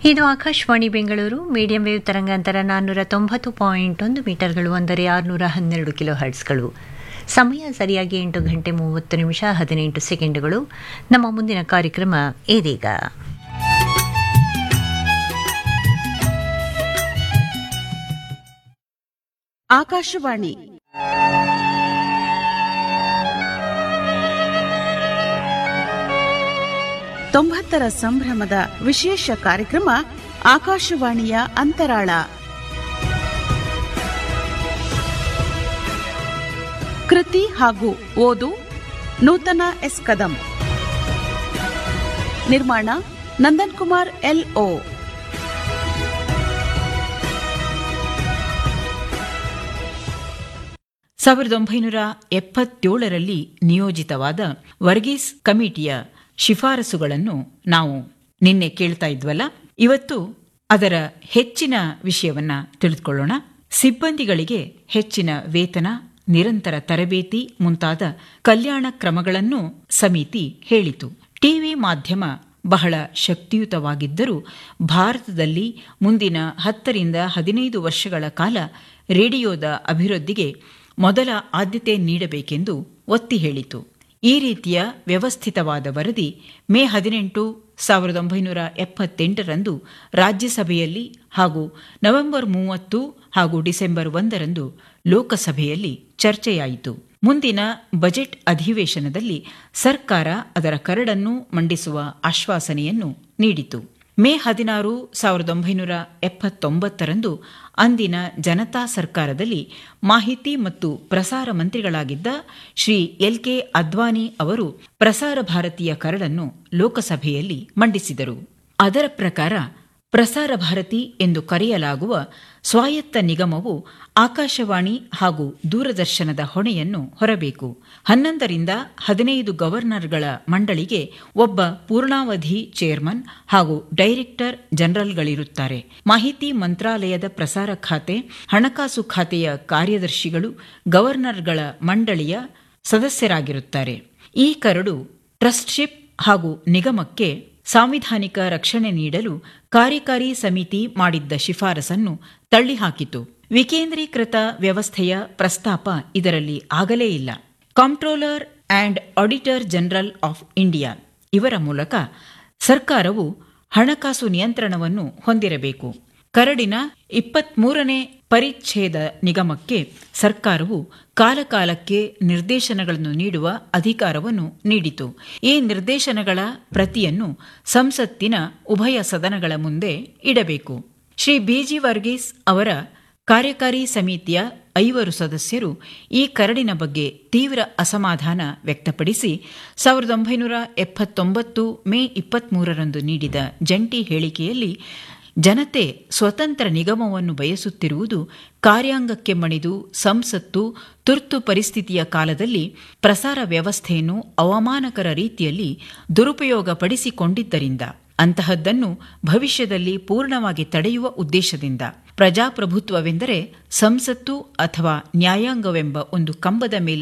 ಇದು Akashvani Bengaluru medium wave ತರಂಗಾಂತರ ನಾನ್ನೂರ ತೊಂಬತ್ತು ಪಾಯಿಂಟ್ ಒಂದು ಮೀಟರ್ಗಳು ಅಂದರೆ ಆರುನೂರ ಹನ್ನೆರಡು ಕಿಲೋ ಹರ್ಟ್ಸ್ಗಳು ಸಮಯ ಸರಿಯಾಗಿ ಎಂಟು ಗಂಟೆ ಮೂವತ್ತು ನಿಮಿಷ ಹದಿನೆಂಟು ಸೆಕೆಂಡುಗಳು ನಮ್ಮ ಮುಂದಿನ ಕಾರ್ಯಕ್ರಮ ಇದೀಗ ಆಕಾಶವಾಣಿ ತೊಂಬತ್ತರ ಸಂಭ್ರಮದ ವಿಶೇಷ ಕಾರ್ಯಕ್ರಮ ಆಕಾಶವಾಣಿಯ ಅಂತರಾಳ ಕೃತಿ ಹಾಗೂ ಓದು ನೂತನ ಎಸ್ ಕದಂ ನಿರ್ಮಾಣ ನಂದನ್ ಕುಮಾರ್ ಎಲ್ ಓ ಸಾವಿರದ ಒಂಬೈನೂರ ಎಪ್ಪತ್ತೇಳರಲ್ಲಿ ನಿಯೋಜಿತವಾದ ವರ್ಗೀಸ್ ಕಮಿಟಿಯ ಶಿಫಾರಸುಗಳನ್ನು ನಾವು ನಿನ್ನೆ ಕೇಳ್ತಾ ಇದ್ವಲ್ಲ ಇವತ್ತು ಅದರ ಹೆಚ್ಚಿನ ವಿಷಯವನ್ನ ತಿಳಿದುಕೊಳ್ಳೋಣ ಸಿಬ್ಬಂದಿಗಳಿಗೆ ಹೆಚ್ಚಿನ ವೇತನ ನಿರಂತರ ತರಬೇತಿ ಮುಂತಾದ ಕಲ್ಯಾಣ ಕ್ರಮಗಳನ್ನು ಸಮಿತಿ ಹೇಳಿತು ಟಿವಿ ಮಾಧ್ಯಮ ಬಹಳ ಶಕ್ತಿಯುತವಾಗಿದ್ದರೂ ಭಾರತದಲ್ಲಿ ಮುಂದಿನ ಹತ್ತರಿಂದ ಹದಿನೈದು ವರ್ಷಗಳ ಕಾಲ ರೇಡಿಯೋದ ಅಭಿವೃದ್ಧಿಗೆ ಮೊದಲ ಆದ್ಯತೆ ನೀಡಬೇಕೆಂದು ಒತ್ತಿ ಹೇಳಿತು ಈ ರೀತಿಯ ವ್ಯವಸ್ಥಿತವಾದ ವರದಿ ಮೇ ಹದಿನೆಂಟು ಸಾವಿರದ ಒಂಬೈನೂರ ಎಪ್ಪತ್ತೆಂಟರಂದು ರಾಜ್ಯಸಭೆಯಲ್ಲಿ ಹಾಗೂ ನವೆಂಬರ್ ಮೂವತ್ತು ಹಾಗೂ ಡಿಸೆಂಬರ್ ಒಂದರಂದು ಲೋಕಸಭೆಯಲ್ಲಿ ಚರ್ಚೆಯಾಯಿತು ಮುಂದಿನ ಬಜೆಟ್ ಅಧಿವೇಶನದಲ್ಲಿ ಸರ್ಕಾರ ಅದರ ಕರಡನ್ನು ಮಂಡಿಸುವ ಆಶ್ವಾಸನೆಯನ್ನು ನೀಡಿತು ಮೇ ಹದಿನಾರು ಸಾವಿರದ ಒಂಬೈನೂರ ಎಪ್ಪತ್ತೊಂಬತ್ತರಂದು ಅಂದಿನ ಜನತಾ ಸರ್ಕಾರದಲ್ಲಿ ಮಾಹಿತಿ ಮತ್ತು ಪ್ರಸಾರ ಮಂತ್ರಿಗಳಾಗಿದ್ದ ಶ್ರೀ ಎಲ್ ಕೆ ಅದ್ವಾನಿ ಅವರು ಪ್ರಸಾರ ಭಾರತೀಯ ಕರಡನ್ನು ಲೋಕಸಭೆಯಲ್ಲಿ ಮಂಡಿಸಿದರು ಅದರ ಪ್ರಕಾರ ಪ್ರಸಾರ ಭಾರತಿ ಎಂದು ಕರೆಯಲಾಗುವ ಸ್ವಾಯತ್ತ ನಿಗಮವು ಆಕಾಶವಾಣಿ ಹಾಗೂ ದೂರದರ್ಶನದ ಹೊಣೆಯನ್ನು ಹೊರಬೇಕು ಹನ್ನೊಂದರಿಂದ ಹದಿನೈದು ಗವರ್ನರ್ಗಳ ಮಂಡಳಿಗೆ ಒಬ್ಬ ಪೂರ್ಣಾವಧಿ ಚೇರ್ಮನ್ ಹಾಗೂ ಡೈರೆಕ್ಟರ್ ಜನರಲ್ಗಳಿರುತ್ತಾರೆ ಮಾಹಿತಿ ಮಂತ್ರಾಲಯದ ಪ್ರಸಾರ ಖಾತೆ ಹಣಕಾಸು ಖಾತೆಯ ಕಾರ್ಯದರ್ಶಿಗಳು ಗವರ್ನರ್ಗಳ ಮಂಡಳಿಯ ಸದಸ್ಯರಾಗಿರುತ್ತಾರೆ ಈ ಕರಡು ಟ್ರಸ್ಟ್ಶಿಪ್ ಹಾಗೂ ನಿಗಮಕ್ಕೆ ಸಾಂವಿಧಾನಿಕ ರಕ್ಷಣೆ ನೀಡಲು ಕಾರ್ಯಕಾರಿ ಸಮಿತಿ ಮಾಡಿದ್ದ ಶಿಫಾರಸನ್ನು ತಳ್ಳಿಹಾಕಿತು ವಿಕೇಂದ್ರೀಕೃತ ವ್ಯವಸ್ಥೆಯ ಪ್ರಸ್ತಾಪ ಇದರಲ್ಲಿ ಆಗಲೇ ಇಲ್ಲ controller and auditor general of India ಇವರ ಮೂಲಕ ಸರ್ಕಾರವು ಹಣಕಾಸು ನಿಯಂತ್ರಣವನ್ನು ಹೊಂದಿರಬೇಕು ಕರಡಿನ ಇಪ್ಪತ್ಮೂರನೇ ಪರಿಚ್ಛೇದ ನಿಗಮಕ್ಕೆ ಸರ್ಕಾರವು ಕಾಲಕಾಲಕ್ಕೆ ನಿರ್ದೇಶನಗಳನ್ನು ನೀಡುವ ಅಧಿಕಾರವನ್ನು ನೀಡಿತು ಈ ನಿರ್ದೇಶನಗಳ ಪ್ರತಿಯನ್ನು ಸಂಸತ್ತಿನ ಉಭಯ ಸದನಗಳ ಮುಂದೆ ಇಡಬೇಕು ಶ್ರೀ ಬಿಜಿ ವರ್ಗೀಸ್ ಅವರ ಕಾರ್ಯಕಾರಿ ಸಮಿತಿಯ ಐವರು ಸದಸ್ಯರು ಈ ಕರಡಿನ ಬಗ್ಗೆ ತೀವ್ರ ಅಸಮಾಧಾನ ವ್ಯಕ್ತಪಡಿಸಿ ಸಾವಿರದ ಒಂಬೈನೂರ ಎಪ್ಪತ್ತೊಂಬತ್ತು ಮೇ ಇಪ್ಪತ್ಮೂರರಂದು ನೀಡಿದ ಜಂಟಿ ಹೇಳಿಕೆಯಲ್ಲಿ ಜನತೆ ಸ್ವತಂತ್ರ ನಿಗಮವನ್ನು ಬಯಸುತ್ತಿರುವುದು ಕಾರ್ಯಾಂಗಕ್ಕೆ ಮಣಿದು ಸಂಸತ್ತು ತುರ್ತು ಪರಿಸ್ಥಿತಿಯ ಕಾಲದಲ್ಲಿ ಪ್ರಸಾರ ವ್ಯವಸ್ಥೆಯನ್ನು ಅವಮಾನಕರ ರೀತಿಯಲ್ಲಿ ದುರುಪಯೋಗಪಡಿಸಿಕೊಂಡಿದ್ದರಿಂದ ಅಂತಹದ್ದನ್ನು ಭವಿಷ್ಯದಲ್ಲಿ ಪೂರ್ಣವಾಗಿ ತಡೆಯುವ ಉದ್ದೇಶದಿಂದ ಪ್ರಜಾಪ್ರಭುತ್ವವೆಂದರೆ ಸಂಸತ್ತು ಅಥವಾ ನ್ಯಾಯಾಂಗವೆಂಬ ಒಂದು ಕಂಬದ ಮೇಲೆ